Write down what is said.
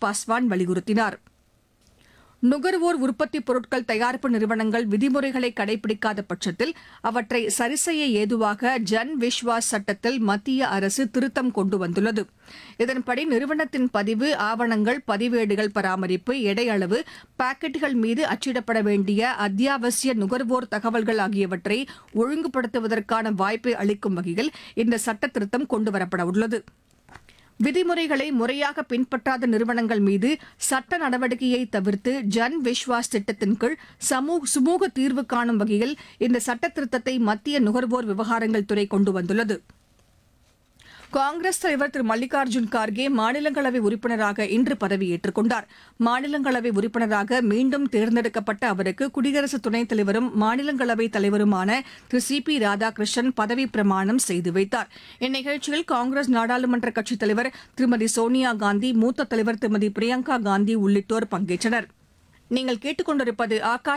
பாஸ்வான் வலியுறுத்தினார் நுகர்வோர் உற்பத்திப் பொருட்கள் தயாரிப்பு நிறுவனங்கள் விதிமுறைகளை கடைபிடிக்காத பட்சத்தில் அவற்றை சரிசெய்ய ஏதுவாக ஜன் விஸ்வாஸ் சட்டத்தில் மத்திய அரசு திருத்தம் கொண்டு வந்துள்ளது இதன்படி நிறுவனத்தின் பதிவு ஆவணங்கள் பதிவேடுகள் பராமரிப்பு எடை அளவு பாக்கெட்டுகள் மீது அச்சிடப்பட வேண்டிய அத்தியாவசிய நுகர்வோர் தகவல்கள் ஆகியவற்றை ஒழுங்குபடுத்துவதற்கான வாய்ப்பை அளிக்கும் வகையில் இந்த சட்ட திருத்தம் கொண்டுவரப்பட உள்ளது விதிமுறைகளை முறையாக பின்பற்றாத நிறுவனங்கள் மீது சட்ட நடவடிக்கையை தவிர்த்து ஜன் விஸ்வாஸ் திட்டத்தின் கீழ் சமூக சுமூக தீர்வு காணும் வகையில் இந்த சட்ட திருத்தத்தை மத்திய நுகர்வோர் விவகாரங்கள் துறை கொண்டு வந்துள்ளது காங்கிரஸ் தலைவர் திரு மல்லிகார்ஜுன் கார்கே மாநிலங்களவை உறுப்பினராக இன்று பதவியேற்றுக் கொண்டார் மாநிலங்களவை உறுப்பினராக மீண்டும் தேர்ந்தெடுக்கப்பட்ட அவருக்கு குடியரசு துணைத் தலைவரும் மாநிலங்களவை தலைவருமான திரு சி பி ராதாகிருஷ்ணன் பதவி பிரமாணம் செய்து வைத்தார் இந்நிகழ்ச்சியில் காங்கிரஸ் நாடாளுமன்ற கட்சித் தலைவர் திருமதி சோனியா காந்தி மூத்த தலைவர் திருமதி பிரியங்கா காந்தி உள்ளிட்டோர் பங்கேற்றனர் நீங்கள் கேட்டுக்கொண்டிருப்பது ஆகாஷ்